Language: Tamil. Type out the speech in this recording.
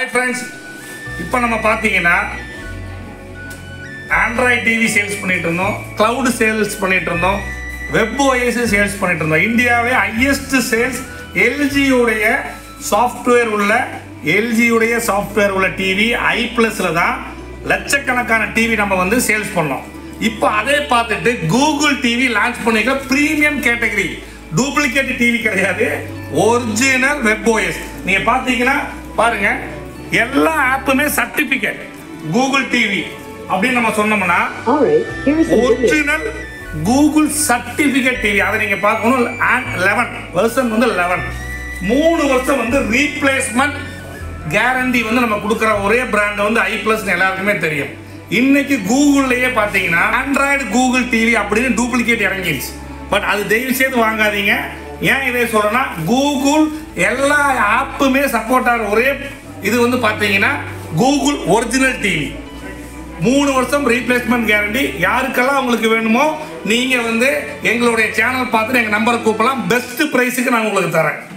ஹாய் ஃப்ரெண்ட்ஸ் இப்போ நம்ம பார்த்தீங்கன்னா ஆண்ட்ராய்ட் டிவி சேல்ஸ் பண்ணிட்டு இருந்தோம் cloud சேல்ஸ் பண்ணிட்டு இருந்தோம் வெப் ஓஎஸ் சேல்ஸ் பண்ணிட்டு இருந்தோம் இந்தியாவே ஹையஸ்ட் சேல்ஸ் எல்ஜியுடைய சாஃப்ட்வேர் உள்ள எல்ஜியுடைய சாஃப்ட்வேர் உள்ள டிவி ஐ ப்ளஸ்ல தான் லட்சக்கணக்கான டிவி நம்ம வந்து சேல்ஸ் பண்ணோம் இப்போ அதே பார்த்துட்டு கூகுள் டிவி லான்ச் பண்ணிக்க ப்ரீமியம் கேட்டகரி டூப்ளிகேட் டிவி கிடையாது ஒரிஜினல் வெப் ஓஎஸ் நீங்க பார்த்தீங்கன்னா பாருங்க எல்லா ஆப்புமே சர்டிபிகேட் கூகுள் டிவி அப்படின்னு நம்ம சொன்னோம்னா Alright, here is some good news. Original Google certificate TV அதை நீங்க பார்க்கணும் லெவன் வருஷன் வந்து லெவன் மூணு வருஷம் வந்து ரீப்ளேஸ்மெண்ட் கேரண்டி வந்து நம்ம கொடுக்குற ஒரே பிராண்ட் வந்து ஐ பிளஸ் எல்லாருக்குமே தெரியும் இன்னைக்கு கூகுள்லயே பார்த்தீங்கன்னா ஆண்ட்ராய்டு கூகுள் டிவி அப்படின்னு டூப்ளிகேட் இறங்கிடுச்சு பட் அது தயவு செய்து வாங்காதீங்க ஏன் இதை சொல்றேன்னா கூகுள் எல்லா ஆப்புமே சப்போர்ட் ஆகிற ஒரே இது வந்து பார்த்தீங்கன்னா கூகுள் ஒரிஜினல் டிவி மூணு வருஷம் ரீப்ளேஸ்மெண்ட் கேரண்டி யாருக்கெல்லாம் உங்களுக்கு வேணுமோ நீங்க வந்து எங்களுடைய சேனல் பார்த்துட்டு எங்க நம்பரை கூப்பிடலாம் பெஸ்ட் பிரைஸுக்கு நான் உங்களுக்கு தரேன்